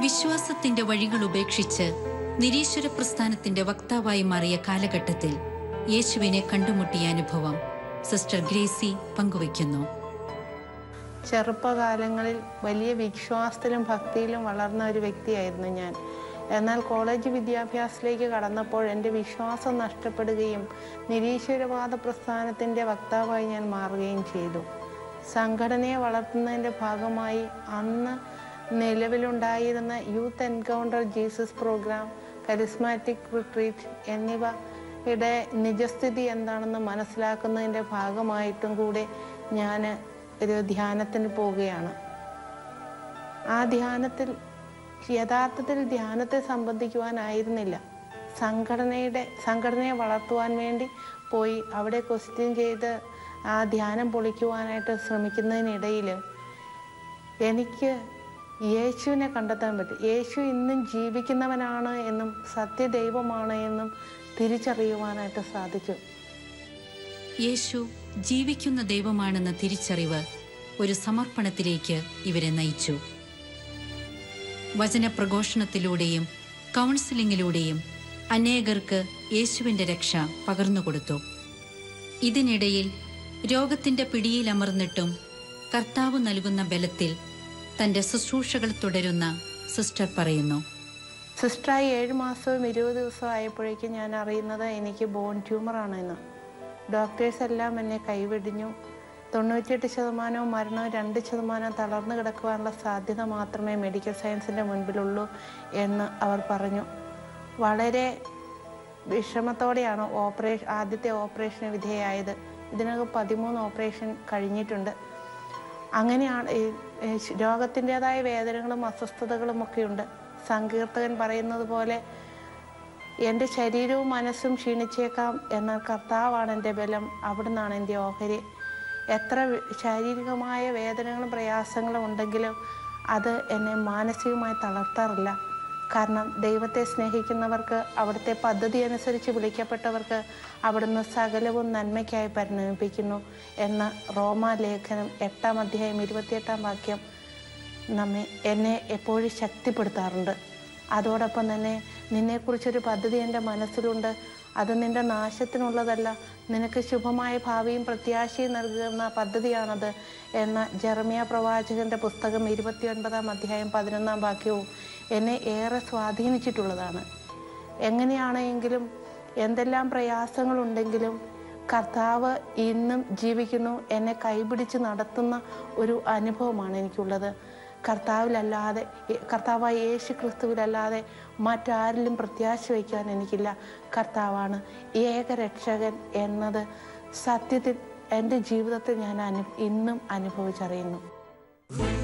വിശ്വാസത്തിന്റെ വഴികൾ ഉപേക്ഷിച്ച് നിരീശ്വര പ്രസ്ഥാനത്തിന്റെ വക്താവായി മാറിയ കാലഘട്ടത്തിൽ യേശുവിനെ കണ്ടുമുട്ടിയ അനുഭവം സിസ്റ്റർ ഗ്രേസി പങ്കുവയ്ക്കുന്നു ചെറുപ്പകാലങ്ങളിൽ വലിയ വിശ്വാസത്തിലും ഭക്തിയിലും വളർന്ന ഒരു വ്യക്തിയായിരുന്നു ഞാൻ എന്നാൽ കോളേജ് വിദ്യാഭ്യാസത്തിലേക്ക് കടന്നപ്പോൾ എൻ്റെ വിശ്വാസം നഷ്ടപ്പെടുകയും നിരീശ്വരവാദ പ്രസ്ഥാനത്തിൻ്റെ വക്താവായി ഞാൻ മാറുകയും ചെയ്തു സംഘടനയെ വളർത്തുന്നതിൻ്റെ ഭാഗമായി അന്ന് നിലവിലുണ്ടായിരുന്ന youth encounter Jesus program charismatic retreat എന്നിവയുടെ നിജസ്ഥിതി എന്താണെന്ന് മനസ്സിലാക്കുന്നതിൻ്റെ ഭാഗമായിട്ടും കൂടെ ഞാൻ ഒരു ധ്യാനത്തിന് പോവുകയാണ് ആ ധ്യാനത്തിൽ യഥാർത്ഥത്തിൽ ധ്യാനത്തെ സംബന്ധിക്കുവാനായിരുന്നില്ല സംഘടനയുടെ സംഘടനയെ വളർത്തുവാൻ വേണ്ടി പോയി അവിടെ ക്വസ്റ്റ്യൻ ചെയ്ത് ആ ധ്യാനം പൊളിക്കുവാനായിട്ട് ശ്രമിക്കുന്നതിനിടയിൽ എനിക്ക് യേശുവിനെ കണ്ടെത്താൻ പറ്റും യേശു ഇന്നും ജീവിക്കുന്നവനാണ് എന്നും സത്യദൈവമാണ് എന്നും തിരിച്ചറിയുവാനായിട്ട് സാധിച്ചു യേശു ജീവിക്കുന്ന ദൈവമാണെന്ന തിരിച്ചറിവ് ഒരു സമർപ്പണത്തിലേക്ക് ഇവരെ നയിച്ചു വചനപ്രഘോഷണത്തിലൂടെയും കൗൺസിലിങ്ങിലൂടെയും അനേകർക്ക് യേശുവിൻ്റെ രക്ഷ പകർന്നുകൊടുത്തു ഇതിനിടയിൽ രോഗത്തിൻ്റെ പിടിയിലമർന്നിട്ടും കർത്താവ് നൽകുന്ന ബലത്തിൽ തൻ്റെ ശുശ്രൂഷകൾ തുടരുന്ന സിസ്റ്റർ പറയുന്നു സിസ്റ്ററായി ഏഴ് മാസവും ഇരുപത് ദിവസവും ആയപ്പോഴേക്കും ഞാൻ അറിയുന്നത് എനിക്ക് ബോൺ ട്യൂമറാണെന്ന് ഡോക്ടേഴ്സ് എല്ലാം എന്നെ കൈവെടിഞ്ഞു തൊണ്ണൂറ്റിയെട്ട് ശതമാനവും മരണവും രണ്ട് ശതമാനം തളർന്നു കിടക്കുവാനുള്ള സാധ്യത മാത്രമേ മെഡിക്കൽ സയൻസിൻ്റെ മുൻപിലുള്ളൂ എന്ന് അവർ പറഞ്ഞു വളരെ വിഷമത്തോടെയാണ് ഓപ്പറേഷൻ ആദ്യത്തെ ഓപ്പറേഷന് വിധേയമായത് ഇതിനകം പതിമൂന്ന് ഓപ്പറേഷൻ കഴിഞ്ഞിട്ടുണ്ട് അങ്ങനെയാണ് ഈ ഈ രോഗത്തിൻ്റെതായ വേദനകളും അസ്വസ്ഥതകളും ഒക്കെ ഉണ്ട് സങ്കീർത്തകൻ പറയുന്നത് പോലെ എൻ്റെ ശരീരവും മനസ്സും ക്ഷീണിച്ചേക്കാം എന്നാൽ കർത്താവാണ് എൻ്റെ ബലം അവിടുന്നാണ് എൻ്റെ ഓഹരി എത്ര വി- ശാരീരികമായ വേദനകളും പ്രയാസങ്ങളും ഉണ്ടെങ്കിലും അത് എന്നെ മാനസികമായി തളർത്താറില്ല കാരണം ദൈവത്തെ സ്നേഹിക്കുന്നവർക്ക് അവിടുത്തെ പദ്ധതി അനുസരിച്ച് വിളിക്കപ്പെട്ടവർക്ക് അവിടുന്ന് സകലവും നന്മയ്ക്കായി പരിണമിപ്പിക്കുന്നു എന്ന റോമാലേഖനം എട്ടാം അധ്യായം ഇരുപത്തിയെട്ടാം വാക്യം നമ്മെ എന്നെ എപ്പോഴും ശക്തിപ്പെടുത്താറുണ്ട് അതോടൊപ്പം തന്നെ നിന്നെക്കുറിച്ചൊരു പദ്ധതി എൻ്റെ മനസ്സിലുണ്ട് അത് നിന്റെ നാശത്തിനുള്ളതല്ല നിനക്ക് ശുഭമായ ഭാവിയും പ്രത്യാശയും നൽകുന്ന പദ്ധതിയാണത് എന്ന ജെറമിയ പ്രവാചകന്റെ പുസ്തകം ഇരുപത്തിയൊൻപതാം അധ്യായം പതിനൊന്നാം വാക്യവും എന്നെ ഏറെ സ്വാധീനിച്ചിട്ടുള്ളതാണ് എങ്ങനെയാണെങ്കിലും എന്തെല്ലാം പ്രയാസങ്ങളുണ്ടെങ്കിലും കർത്താവ് ഇന്നും ജീവിക്കുന്നു എന്നെ കൈപിടിച്ച് നടത്തുന്ന ഒരു അനുഭവമാണ് എനിക്കുള്ളത് കർത്താവിലല്ലാതെ കർത്താവായ യേശു ക്രിസ്തുവിലല്ലാതെ മറ്റാരിലും പ്രത്യാശ വയ്ക്കാൻ എനിക്കില്ല കർത്താവാണ് ഏകരക്ഷകൻ എന്നത് സത്യത്തിൽ എൻ്റെ ജീവിതത്തിൽ ഞാൻ അനു ഇന്നും അനുഭവിച്ചറിയുന്നു